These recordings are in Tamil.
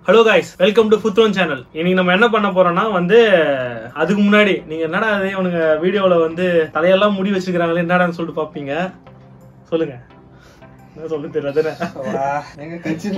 ஹலோ காய்ஸ் வெல்கம் டு ஃபுத்ரோன் சேனல் இன்னைக்கு நம்ம என்ன பண்ண போறோம்னா வந்து அதுக்கு முன்னாடி நீங்க என்னடா அது இவனுங்க வீடியோல வந்து தலையெல்லாம் முடி வச்சிருக்காங்களே என்னடான்னு சொல்லிட்டு பாப்பீங்க சொல்லுங்க என்ன சொல்ல தெரியல எங்க கட்சி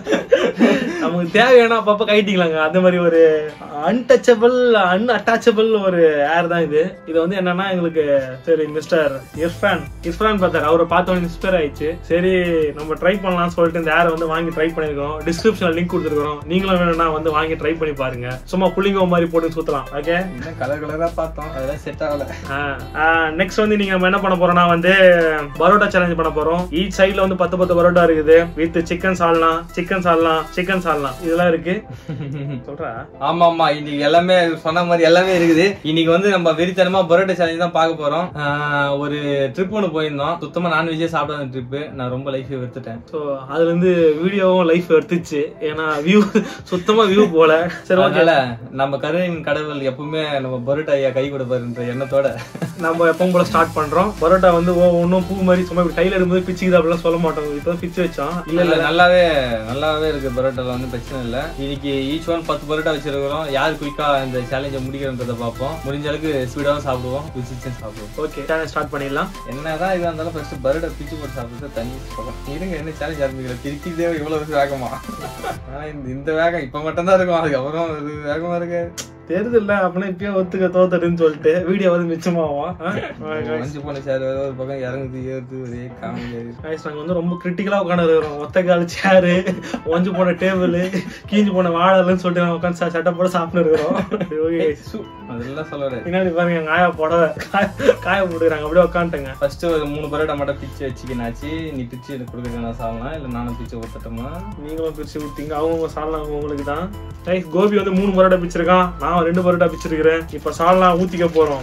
நமக்கு தேவையான அப்பப்ப கைட்டிக்கலாங்க அந்த மாதிரி ஒரு அன்டச்சபிள் அன்அட்டாச்சபிள் ஒரு ஏர் தான் இது இது வந்து என்னன்னா எங்களுக்கு சரி மிஸ்டர் இர்ஃபான் இர்ஃபான் பார்த்தாரு அவரை பார்த்தோன்னே இன்ஸ்பயர் ஆயிடுச்சு சரி நம்ம ட்ரை பண்ணலாம்னு சொல்லிட்டு இந்த ஏரை வந்து வாங்கி ட்ரை பண்ணிருக்கோம் டிஸ்கிரிப்ஷன்ல லிங்க் கொடுத்துருக்கோம் நீங்களும் வேணும்னா வந்து வாங்கி ட்ரை பண்ணி பாருங்க சும்மா புள்ளிங்கோ மாதிரி போட்டு சுத்தலாம் ஓகே இன்னும் கலர் கலரா பார்த்தோம் அதெல்லாம் செட் ஆகல நெக்ஸ்ட் வந்து நீங்க நம்ம என்ன பண்ண போறோம்னா வந்து பரோட்டா சேலஞ்ச் பண்ண போறோம் ஈச் சைடுல வந்து பத்து பத்து பரோட்டா இருக்குது with chicken salna chicken salna chicken salna இதெல்லாம் இருக்கு சொல்றா ஆமா ஆமா இன்னைக்கு எல்லாமே சொன்ன மாதிரி எல்லாமே இருக்குது இன்னைக்கு வந்து நம்ம வெறித்தனமா பரோட்டா சேலஞ்ச் தான் பார்க்க போறோம் ஆஹ் ஒரு ட்ரிப் ஒன்று போயிருந்தோம் சுத்தமா நான்வெஜ்ஜே சாப்பிடாத ட்ரிப் நான் ரொம்ப லைஃப் வெறுத்துட்டேன் ஸோ அதுல இருந்து வீடியோவும் லைஃப் எடுத்துச்சு ஏன்னா வியூ சுத்தமா வியூ போல சரி ஓகே அதனால நம்ம கருவின் கடவுள் எப்பவுமே நம்ம பரோட்டா ஐயா கை கொடுப்பாருன்ற எண்ணத்தோட நம்ம எப்பவும் போல ஸ்டார்ட் பண்றோம் பரோட்டா வந்து ஒன்னும் பூ மாதிரி சும்மா இப்படி கையில இருக்கும்போது பிச்சுக்குது அப்படிலாம் சொல்ல மாட்டோம் இப்போ பிச்சு வச்சோம் இல்ல இல்ல நல்லாவே நல்லாவே இருக்கு பரோட்டால வந்து பிரச்சனை இல்ல இன்னைக்கு ஈச் ஒன் பத்து பரோட்டா வச்சிருக்கிறோம் யார் குயிக்கா இந்த சேலஞ்சை முடிக்கிறன்றத பார்ப்போம் முடிஞ்ச அளவுக்கு ஸ்பீடாவும் சாப்பிடுவோம் ருசிச்சும் சாப்பிடுவோம் ஓகே சேனல் ஸ்டார்ட் பண்ணிடலாம் என்னதான் இதா இருந்தாலும் ஃபர்ஸ்ட் பரோட்டா பிச்சு போட்டு சாப்பிட்டு தண்ணி சொல்லலாம் இருங்க என்ன சேலஞ்ச் ஆரம்பிக்கல பிரிக்கிறதே இவ்வளவு இருக்கு வேகமா ஆனா இந்த இந்த வேகம் இப்ப மட்டும் தான் இருக்கும் அதுக்கப்புறம் இது வேகமா இருக்கு தெரியுது இல்ல அப்படின்னா இப்பயே ஒத்துக்க தோத்துடுன்னு சொல்லிட்டு வீடியோ வந்து மிச்சமாகும் ஆ? மஞ்சு போன சேர் வேற ஒரு பக்கம் இறங்குது ஏறுது ஒரே காமெடியா இருக்கு Guys, நாங்க வந்து ரொம்ப கிரிட்டிக்கலா உட்காந்து இருக்கிறோம் ஒத்த கால் சேரு ஒஞ்சு போன டேபிள் கீஞ்சு போன வாழலன்னு சொல்லிட்டு நாங்க உட்காந்து சட்டை போட சாப்பிட்டு இருக்கிறோம் Okay, guys. சு, அதெல்லாம் சொல்லல பின்னாடி பாருங்க எங்க ஆயா புடவை காய காய போட்டுக்கிறாங்க அப்படியே உட்காந்துட்டேங்க ஃபர்ஸ்ட் ஒரு மூணு பரோட்டா மட்டும் பிச்சு வச்சுக்கினாச்சு நீ பிச்சு எனக்கு கொடுக்குறது நான் சாப்பிடலாம் இல்ல நானும் பிச்சு கொடுத்துட்டோமா நீங்களும் பிரிச்சு கொடுத்தீங்க அவங்க சால்னா உங்களுக்கு தான் ரைஸ் கோபி வந்து மூணு பரோட்டா பிச்சிருக்கான் நான் ரெண்டு பரோட்டா பிச்சிருக்கிறேன் இப்ப சால்னா ஊத்திக்க போறோம்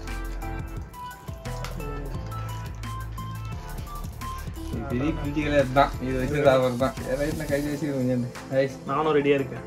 பெரிய கிரிட்டிக்கலே இதுதான் இது வச்சு சாப்பிட்றது தான் ரைட் நான் கையில் வச்சுக்கிறேன் ரைஸ் நானும் ரெடியா இருக்கேன்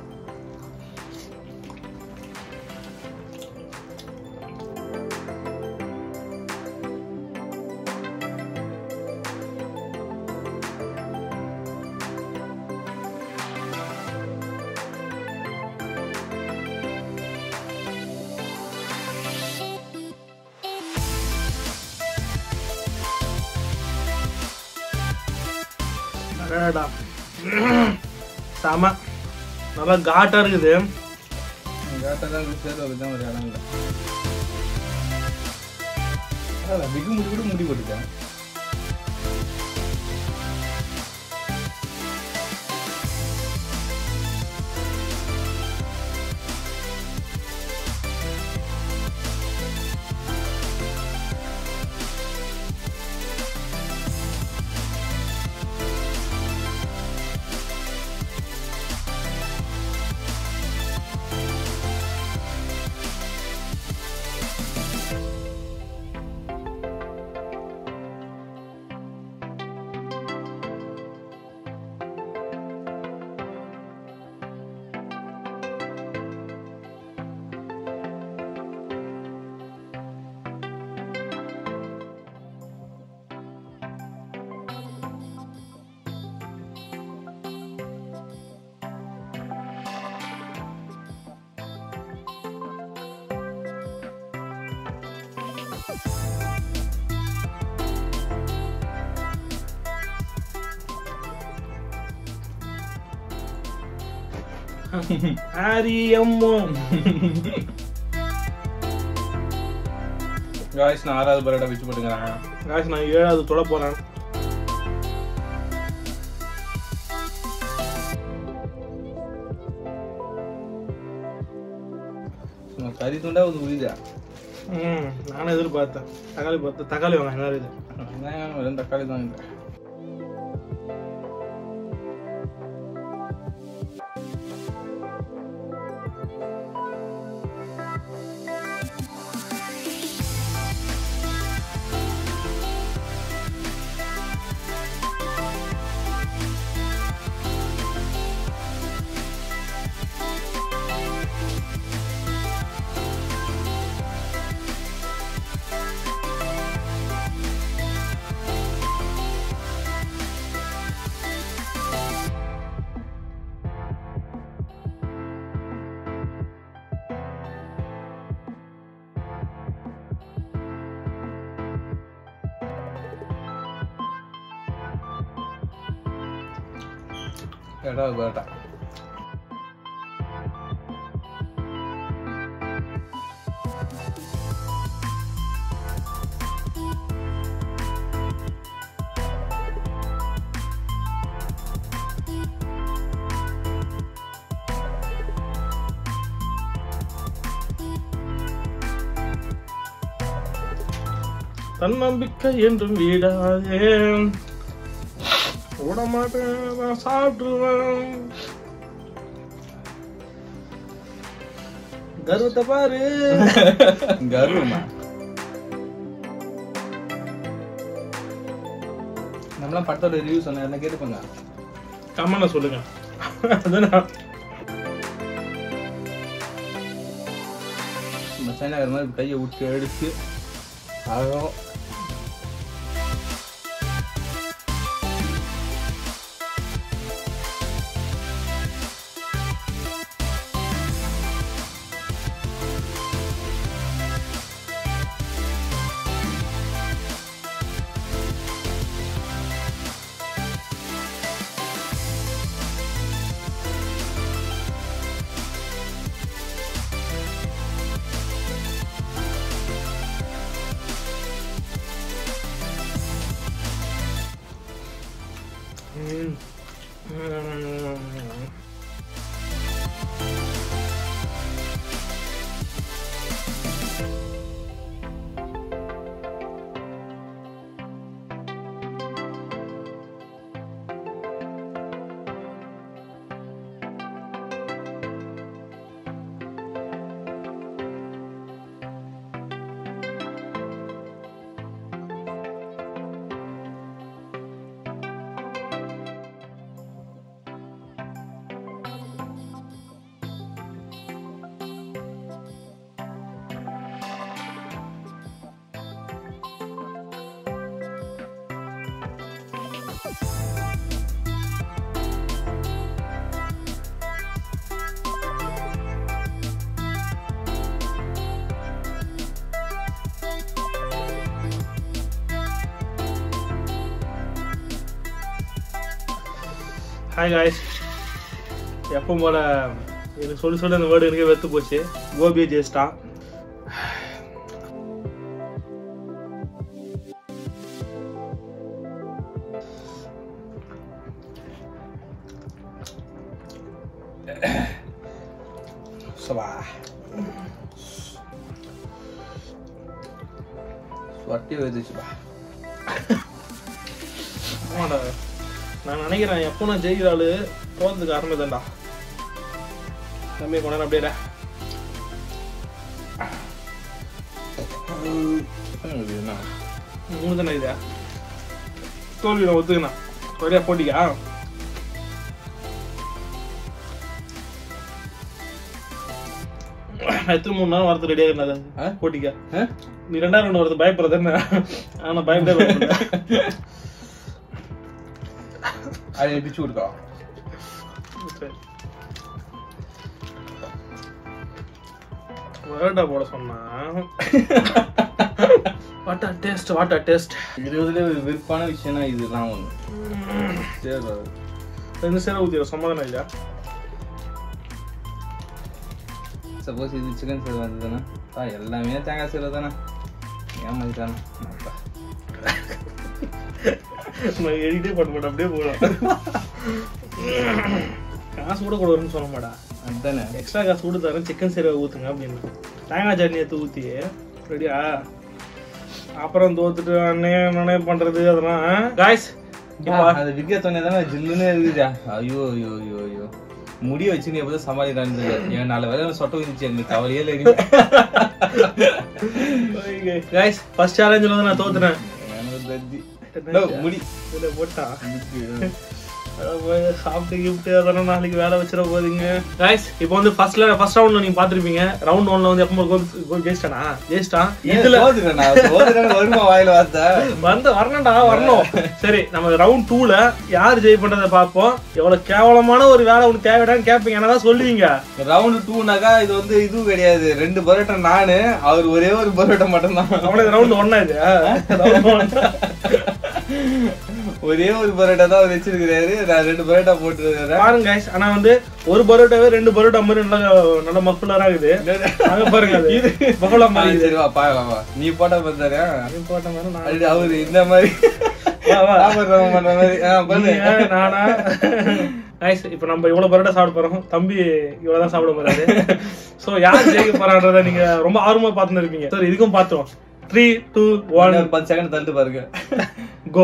அடடா. செம நல்லா காட்டா இருக்குது கரெக்டாக தான் சேர்த்து தான் ஒரு இடம் இல்லை அதான் பிகு முடி கூட முடி போட்டுட்டேன் ஹாரி அம்மோ காய்ஸ் நான் ஆறாவது பரோட்டா பிச்சு போட்டுக்கிறேன் காசு நான் ஏழாவது தொட போறேன் சும்மா கறி துண்டா ஒரு உயிரா ம் நானும் எதிர்பார்த்தேன் தக்காளி பார்த்து தக்காளி வாங்க என்ன இது வெங்காயம் ரெண்டு தக்காளி தான் இல்லை ரெண்டாவது பரோட்டா தன்னம்பிக்கை என்றும் வீடாதே விட மாட்டேன் நான் சாப்பிட்டுருவேன் கர்வத்தை பாரு கருமா நம்மளாம் படத்தோட ரிவ்யூ சொன்ன என்ன கேட்டுப்பாங்க கம்மனை சொல்லுங்க அதான் நம்ம சைனாக்கார மாதிரி கையை விட்டு அடிச்சு அழகம் ம். ம். ஹாய் காய்ஸ் எப்பவும் போல எனக்கு சொல்லி சொல்லி அந்த வேர்டு எனக்கே வெத்து போச்சு கோபி ஜேஸ்டா சபா சொட்டி வந்துச்சுப்பா ஆமாடா நான் நினைக்கிறேன் எப்போ நான் ஜெயிக்கிற ஆளு போகிறதுக்கு ஆரம்பிதேன்டா தம்பி கொண்டாட அப்படியே என்ன மூணு தானே இதா தோல்வி நான் ஒத்துக்கண்ணா ஒரே போட்டிக்கா நான் எத்தனை மூணு நாள் வரது ரெடியாக இருந்தா ஆ? போட்டிக்கா ஆ? நீ ரெண்டாயிரம் ரவுண்ட் வரது பயப்படுறது என்ன ஆனா பயப்படே பயப்படல அதை பிச்சு கொடுக்கா சரி. வேர்டா போட சொன்னா what are taste what are taste இருபதுல ஒரு விருப்பான விஷயம்னா இதுதான் ஒண்ணு சரி bro. ரெண்டு சேர ஊத்திர சமாதானம் இல்லையா சப்போஸ் இது சிக்கன் சீரக வந்ததுன்னா ஆ எல்லாமே தேங்காய் சீரக தானே ஏமாதி தானே நான் எடிட்டே பண்ண மாட்டேன் அப்படியே போகலாம் காசு கூட கொடுக்குறேன்னு சொல்ல மாட்டா அதுதானே எக்ஸ்ட்ரா காசு கொடுத்து தரேன் சிக்கன் சீரக ஊத்துங்க அப்படின்னு தேங்காய் சட்னி எடுத்து ஊத்தி ரெடியா அப்புறம் தோத்துட்டு அண்ணே நானே பண்றது அதெல்லாம் காய்ஸ் அது விற்க சொன்னே தானே ஜில்லுன்னு இருக்குதா ஐயோ ஐயோ ஐயோ ஐயோ முடி வச்சு நீ எப்போதும் சமாளிக்கிறான்னு என் நாலு வேலை சொட்ட வந்துச்சு எனக்கு கவலையே இல்லை இனிமே. காய்ஸ் ஃபர்ஸ்ட் சேலஞ்சில் வந்து நான் தோத்துறேன் எனக்கு தத்தி. No, முடி இதில் போட்டா அட போய் சாப்பிட்டு கிஃப்ட் அதெல்லாம் நாளைக்கு வேலை வச்சிட போகுதுங்க காய்ஸ் இப்போ வந்து ஃபர்ஸ்ட்ல ஃபர்ஸ்ட் ரவுண்ட் நீங்க பாத்திருப்பீங்க ரவுண்ட் ஒன்ல வந்து எப்போ கோல் கோல் ஜெயிச்சிட்டானா ஜெயிச்சிட்டான் இதுல சோதுறேன் நான் சோதுறேன்னு வருமா வாயில வார்த்தை வந்து வரணும்டா வரணும் சரி நம்ம ரவுண்ட் டூல யார் ஜெய் பண்றதை பார்ப்போம் எவ்வளவு கேவலமான ஒரு வேலை உனக்கு தேவைடான்னு கேட்பீங்க என்னதான் சொல்லுவீங்க ரவுண்ட் டூனாக்கா இது வந்து இதுவும் கிடையாது ரெண்டு பரோட்டா நானு அவர் ஒரே ஒரு பரோட்டா மட்டும்தான் அவனுக்கு ரவுண்ட் ஒன்னா இது round one. ஒரே ஒரு பரோட்டா தான் அவர் வச்சிருக்கிறாரு நான் ரெண்டு பரோட்டா போட்டுருக்கிறேன் பாருங்க guys ஆனா வந்து ஒரு பரோட்டாவே ரெண்டு பரோட்டா மாதிரி நல்லா நல்ல மஃபுலரா இருக்குது அங்க பாருங்க அது பஃபலா மாதிரி இருக்குது. சரி வா பாக்கலாம் வா நீ போட்டா பார்த்தாரு அது போட்ட மாதிரி நான் அவரு இந்த மாதிரி வா, வா. சாப்பிடுறவங்க பண்ற மாதிரி ஆ, பண்ணு நீயா, நானா நைஸ் இப்போ நம்ம இவ்வளவு பரோட்டா சாப்பிட போறோம் தம்பி இவ்வளவுதான் சாப்பிட போறாரு சோ யார் ஜெயிக்க போறான்றத நீங்க ரொம்ப ஆர்வமா பார்த்துன்னு இருப்பீங்க சரி இதுக்கும் பார்த்தோம் த்ரீ டூ ஒன் ஒரு பத்து செகண்ட் தள்ளிட்டு பாருங்க கோ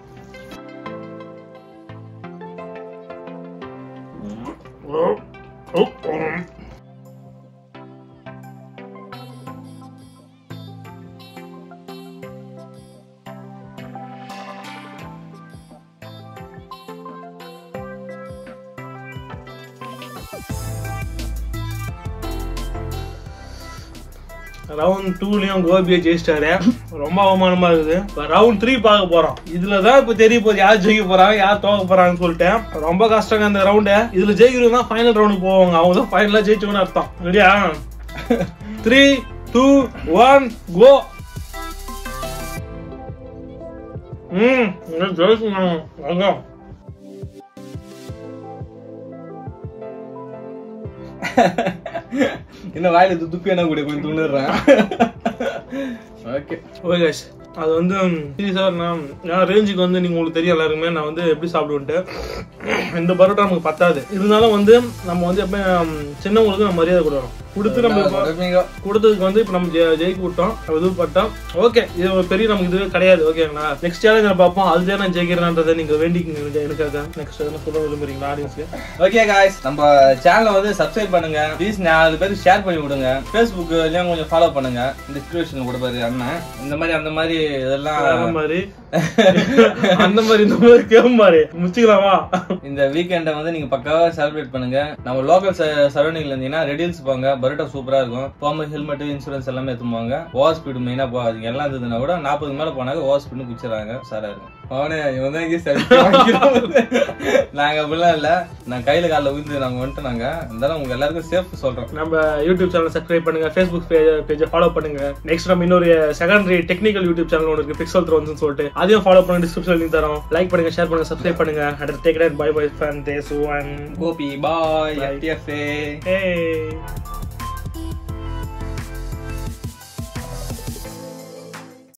ரவுண்ட் டூலயும் கோபியை ஜெயிச்சிட்டாரு ரொம்ப அவமானமா இருக்குது ரவுண்ட் த்ரீ பார்க்க போறோம் இதுலதான் இப்ப தெரிய போகுது யார் ஜெயிக்க போறாங்க யார் தோக்க போறாங்கன்னு சொல்லிட்டேன் ரொம்ப கஷ்டங்க அந்த ரவுண்டு இதுல ஜெயிக்கிறவங்க தான் ஃபைனல் ரவுண்டுக்கு போவாங்க அவங்க தான் ஃபைனலா ஜெயிச்சவங்கன்னு அர்த்தம் ரெடியா த்ரீ டூ ஒன் கோ ம் ஜெயிக்கணும் அதான் இன்னும் வாயில து- துப்பி என்ன கூட கொஞ்சம் துண்ணுறேன் ஓகே ஓகே guys அது வந்து சார் நான் நான் ரேஞ்சுக்கு வந்து நீங்க உங்களுக்கு தெரியும் எல்லாருக்குமே நான் வந்து எப்படி சாப்பிடுவேன்ட்டு இந்த பரோட்டா நமக்கு பத்தாது இருந்தாலும் வந்து நம்ம வந்து எப்பயும் சின்னவங்களுக்கு நம்ம மரியாதை கொடுக்கணும் கொடுத்து நம்ம இப்போ கொடுத்ததுக்கு வந்து இப்போ நம்ம ஜெ- ஜெயிக்க விட்டோம் நம்ம இது பட்டோம் ஓகே இது ஒரு பெரிய நமக்கு இது கிடையாது ஓகேங்களா நெக்ஸ்ட் சேலஞ்சில் பார்ப்போம் அதுதான் நான் ஜெயிக்கிறேன்றதை நீங்க வேண்டிக்கங்க எனக்காக நெக்ஸ்ட் எதனா சொல்ல விரும்புறீங்களா ஆடியன்ஸ்க்கு ஓகே காய்ஸ் நம்ம சேனலை வந்து சப்ஸ்கிரைப் பண்ணுங்க ப்ளீஸ் நாலு பேர் ஷேர் பண்ணி விடுங்க ஃபேஸ்புக்லயும் கொஞ்சம் ஃபாலோ பண்ணுங்க டிஸ்கிரிப்ஷன் கொடுப்பாரு அண்ணன் இந்த மாதிரி அந்த மாதிரி இதெல்லாம் அந்த மாதிரி அந்த மாதிரி இந்த மாதிரி கேம் மாதிரி முடிச்சுக்கலாமா இந்த வீக்கெண்டை வந்து நீங்க பக்காவா செலிப்ரேட் பண்ணுங்க நம்ம லோக்கல் சரௌண்டிங்ல இருந்தீங்கன்னா ரெடில்ஸ் போங்க பரோட்டா சூப்பரா இருக்கும் போகும்போது ஹெல்மெட் இன்சூரன்ஸ் எல்லாமே எடுத்து போங்க ஓவர் ஸ்பீடு மெயினா போகாதீங்க எல்லாம் இருந்ததுன்னா கூட நாற்பது மேல போனாங்க ஓவர் ஸ்பீடு குச்சிடறாங்க சாரா இருக்கும் அவனே இவன் தான் இங்கே selfie வாங்கிக்கிறான். நாங்க அப்படிலாம் இல்ல நான் கையில காலில் விழுந்து நாங்க வந்துட்டு நாங்க இருந்தாலும் உங்க எல்லாருக்கும் சேஃப் சொல்றோம் நம்ம யூடியூப் சேனல் சப்ஸ்கிரைப் பண்ணுங்க ஃபேஸ்புக் பேஜை ஃபாலோ பண்ணுங்க நெக்ஸ்ட் நம்ம இன்னொரு செகண்டரி டெக்னிக்கல் யூடியூப் சேனல் ஒன்று இருக்கு பிக்சல் த்ரோன்ஸ் சொல்லிட்டு அதையும் ஃபாலோ பண்ணுங்க டிஸ்கிரிப்ஷன் லிங்க் தரோம் லைக் பண்ணுங்க ஷேர் பண்ணுங்க சப்ஸ்கிரைப் பண்ணுங்க அடுத்து டேக் பை பை ஃபேன் தேசு and Gopi bye Bye. FTFA Hey.